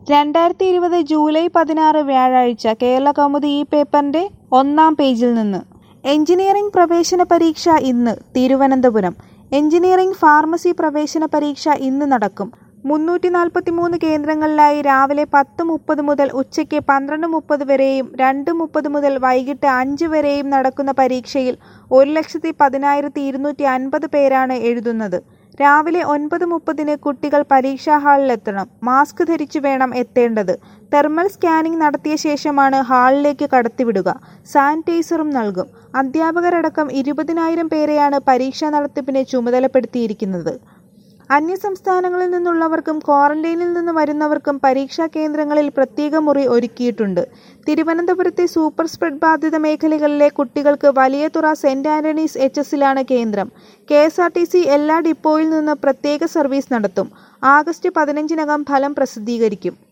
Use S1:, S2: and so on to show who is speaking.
S1: രണ്ടായിരത്തി ഇരുപത് ജൂലൈ പതിനാറ് വ്യാഴാഴ്ച കേരള കൗമുദി ഈ പേപ്പറിന്റെ ഒന്നാം പേജിൽ നിന്ന് എഞ്ചിനീയറിംഗ് പ്രവേശന പരീക്ഷ ഇന്ന് തിരുവനന്തപുരം എഞ്ചിനീയറിംഗ് ഫാർമസി പ്രവേശന പരീക്ഷ ഇന്ന് നടക്കും മുന്നൂറ്റി നാൽപ്പത്തി മൂന്ന് കേന്ദ്രങ്ങളിലായി രാവിലെ പത്ത് മുപ്പത് മുതൽ ഉച്ചയ്ക്ക് പന്ത്രണ്ട് മുപ്പത് വരെയും രണ്ട് മുപ്പത് മുതൽ വൈകിട്ട് അഞ്ച് വരെയും നടക്കുന്ന പരീക്ഷയിൽ ഒരു ലക്ഷത്തി പതിനായിരത്തി ഇരുന്നൂറ്റി അൻപത് പേരാണ് എഴുതുന്നത് രാവിലെ ഒൻപത് മുപ്പതിന് കുട്ടികൾ പരീക്ഷാ ഹാളിലെത്തണം മാസ്ക് ധരിച്ചു വേണം എത്തേണ്ടത് തെർമൽ സ്കാനിംഗ് നടത്തിയ ശേഷമാണ് ഹാളിലേക്ക് കടത്തിവിടുക സാനിറ്റൈസറും നൽകും അധ്യാപകരടക്കം ഇരുപതിനായിരം പേരെയാണ് പരീക്ഷാ നടത്തിപ്പിന് ചുമതലപ്പെടുത്തിയിരിക്കുന്നത് അന്യസംസ്ഥാനങ്ങളിൽ നിന്നുള്ളവർക്കും ക്വാറന്റൈനിൽ നിന്ന് വരുന്നവർക്കും പരീക്ഷാ കേന്ദ്രങ്ങളിൽ പ്രത്യേക മുറി ഒരുക്കിയിട്ടുണ്ട് തിരുവനന്തപുരത്തെ സൂപ്പർ സ്പ്രെഡ് ബാധിത മേഖലകളിലെ കുട്ടികൾക്ക് വലിയതുറ സെന്റ് ആന്റണീസ് എച്ച് എസിലാണ് കേന്ദ്രം K S R T C എല്ലാ ഡിപ്പോയിൽ നിന്ന് പ്രത്യേക സർവീസ് നടത്തും ആഗസ്റ്റ് പതിനഞ്ചിനകം ഫലം പ്രസിദ്ധീകരിക്കും